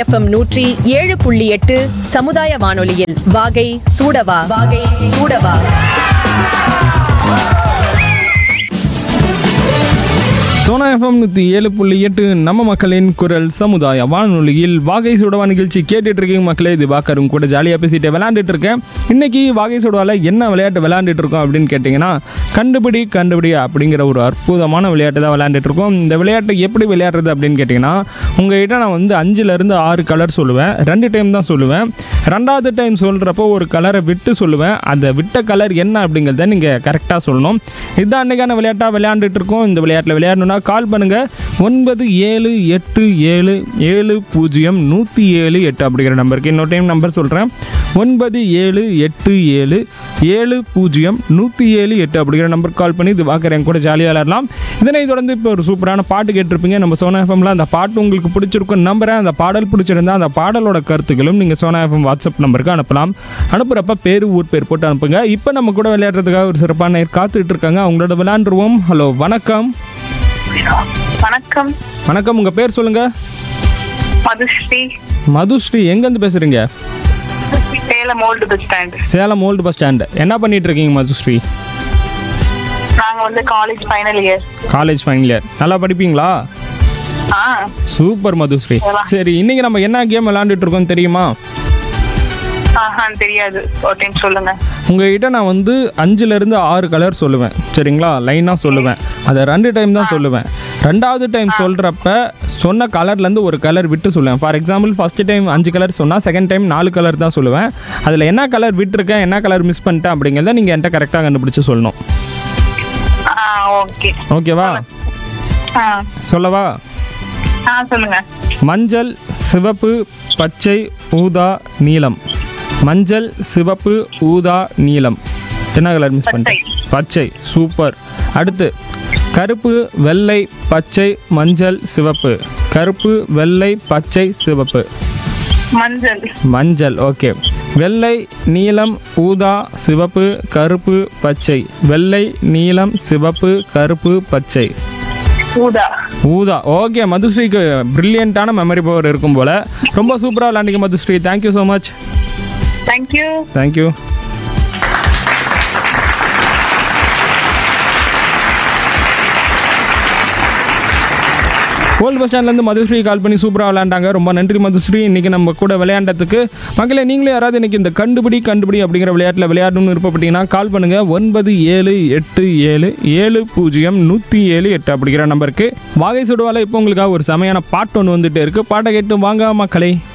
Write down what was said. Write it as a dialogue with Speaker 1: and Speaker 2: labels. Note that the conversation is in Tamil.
Speaker 1: எஃப்எம் நூற்றி ஏழு புள்ளி எட்டு சமுதாய வானொலியில் வாகை சூடவா வாகை சூடவா
Speaker 2: சோனா எஃப்எம் நூற்றி ஏழு புள்ளி எட்டு நம்ம மக்களின் குரல் சமுதாய வானொலியில் வாகை சுடவா நிகழ்ச்சி கேட்டுட்டு இருக்கீங்க மக்களே இது பாக்கரும் கூட ஜாலியாக பேசிட்டு விளையாண்டுட்டு இருக்கேன் இன்னைக்கு வாகை சுடவால என்ன விளையாட்டு விளையாண்டுட்டு இருக்கோம் அப்படின்னு கேட்டிங்கன்னா கண்டுபிடி கண்டுபிடி அப்படிங்கிற ஒரு அற்புதமான விளையாட்டு தான் விளையாண்டுட்டு இருக்கோம் இந்த விளையாட்டு எப்படி விளையாடுறது அப்படின்னு கேட்டிங்கன்னா உங்ககிட்ட நான் வந்து அஞ்சுலேருந்து ஆறு கலர் சொல்லுவேன் ரெண்டு டைம் தான் சொல்லுவேன் ரெண்டாவது டைம் சொல்கிறப்போ ஒரு கலரை விட்டு சொல்லுவேன் அந்த விட்ட கலர் என்ன அப்படிங்கிறத நீங்கள் கரெக்டாக சொல்லணும் இதுதான் அன்றைக்கான விளையாட்டாக விளையாண்டுட்டு இருக்கோம் இந்த விளையாட்டில் விளையாடணும்னா கால் பண்ணுங்கள் ஒன்பது ஏழு எட்டு ஏழு ஏழு பூஜ்ஜியம் நூற்றி ஏழு எட்டு அப்படிங்கிற நம்பருக்கு இன்னொரு டைம் நம்பர் சொல்கிறேன் ஒன்பது ஏழு எட்டு ஏழு ஏழு பூஜ்ஜியம் நூற்றி ஏழு எட்டு அப்படிங்கிற நம்பருக்கு கால் பண்ணி இது பார்க்குறேன் கூட ஜாலியாக விளையாடலாம் இதனை தொடர்ந்து இப்போ ஒரு சூப்பரான பாட்டு கேட்டிருப்பீங்க நம்ம சோனா எஃப்எம்ல அந்த பாட்டு உங்களுக்கு பிடிச்சிருக்கும் நம்புறேன் அந்த பாடல் பிடிச்சிருந்தா அந்த பாடலோட கருத்துக்களும் நீங்கள் சோனா எஃப்எம் வாட்ஸ்அப் நம்பருக்கு அனுப்பலாம் அனுப்புகிறப்ப பேர் ஊர் பேர் போட்டு அனுப்புங்க இப்போ நம்ம கூட விளையாடுறதுக்காக ஒரு சிறப்பான நேர் காத்துட்டு இருக்காங்க அவங்களோட விளையாண்டுருவோம் ஹலோ வணக்கம்
Speaker 3: வணக்கம்
Speaker 2: வணக்கம் உங்கள் பேர் சொல்லுங்கள்
Speaker 3: மதுஸ்ரீ
Speaker 2: மதுஸ்ரீ எங்கேருந்து பேசுகிறீங்க
Speaker 3: Salem old bus stand
Speaker 2: Salem old bus stand என்ன பண்ணிட்டு இருக்கீங்க மதுஸ்ரீ
Speaker 3: நாங்க வந்து college final year
Speaker 2: college final year நல்லா படிப்பீங்களா
Speaker 3: ஆ
Speaker 2: சூப்பர் மதுஸ்ரீ சரி இன்னைக்கு நம்ம என்ன கேம் விளையாண்டுட்டு இருக்கோம் தெரியுமா
Speaker 3: ஆஹா தெரியாது ஒரு டைம் சொல்லுங்க
Speaker 2: உங்ககிட்ட நான் வந்து அஞ்சுல இருந்து ஆறு கலர் சொல்லுவேன் சரிங்களா லைனாக சொல்லுவேன் அதை ரெண்டு டைம் தான் சொல்லுவேன் ரெண்டாவது டைம் சொல்கிறப்ப சொன்ன கலர்லேருந்து ஒரு கலர் விட்டு சொல்லுவேன் ஃபார் எக்ஸாம்பிள் ஃபர்ஸ்ட் டைம் அஞ்சு கலர் சொன்னால் செகண்ட் டைம் நாலு கலர் தான் சொல்லுவேன் அதில் என்ன கலர் விட்டுருக்கேன் என்ன கலர் மிஸ் பண்ணிட்டேன் அப்படிங்கிறத நீங்கள் என்கிட்ட கரெக்டாக கண்டுபிடிச்சு சொல்லணும்
Speaker 3: ஆ ஓகே
Speaker 2: ஓகேவா
Speaker 3: ஆ
Speaker 2: சொல்லவா
Speaker 3: ஆ சொல்லுங்க
Speaker 2: மஞ்சள் சிவப்பு பச்சை ஊதா நீலம் மஞ்சள் சிவப்பு ஊதா நீலம் என்ன கலர் மிஸ் பண்ணிட்டேன் பச்சை சூப்பர் அடுத்து கருப்பு வெள்ளை பச்சை மஞ்சள் சிவப்பு கருப்பு வெள்ளை பச்சை சிவப்பு
Speaker 3: மஞ்சள்
Speaker 2: மஞ்சள் ஓகே வெள்ளை நீலம் ஊதா சிவப்பு கருப்பு பச்சை வெள்ளை நீலம் சிவப்பு கருப்பு பச்சை
Speaker 3: ஊதா
Speaker 2: ஊதா ஓகே மதுஸ்ரீக்கு பிரில்லியண்ட்டான மெமரி பவர் இருக்கும் போல ரொம்ப சூப்பராக விளாண்டிங்க Madhushree thank you so much
Speaker 3: thank you
Speaker 2: thank you old bus ஸ்டாண்ட்லேருந்து மதுஸ்ரீ கால் பண்ணி சூப்பராக விளையாண்டாங்க ரொம்ப நன்றி மதுஸ்ரீ இன்றைக்கி நம்ம கூட விளையாண்டதுக்கு மக்களே நீங்களே யாராவது இன்னைக்கு இந்த கண்டுபிடி கண்டுபிடி அப்படிங்கிற விளையாட்டில் விளையாடணும்னு விருப்பப்பட்டீங்கன்னா கால் பண்ணுங்கள் ஒன்பது ஏழு எட்டு ஏழு ஏழு பூஜ்ஜியம் நூற்றி ஏழு எட்டு அப்படிங்கிற நம்பருக்கு வாகை சுடுவால இப்போ உங்களுக்காக ஒரு செமையான பாட்டு ஒன்று வந்துட்டு இருக்குது பாட்டை கேட்டு வாங்க மக்களே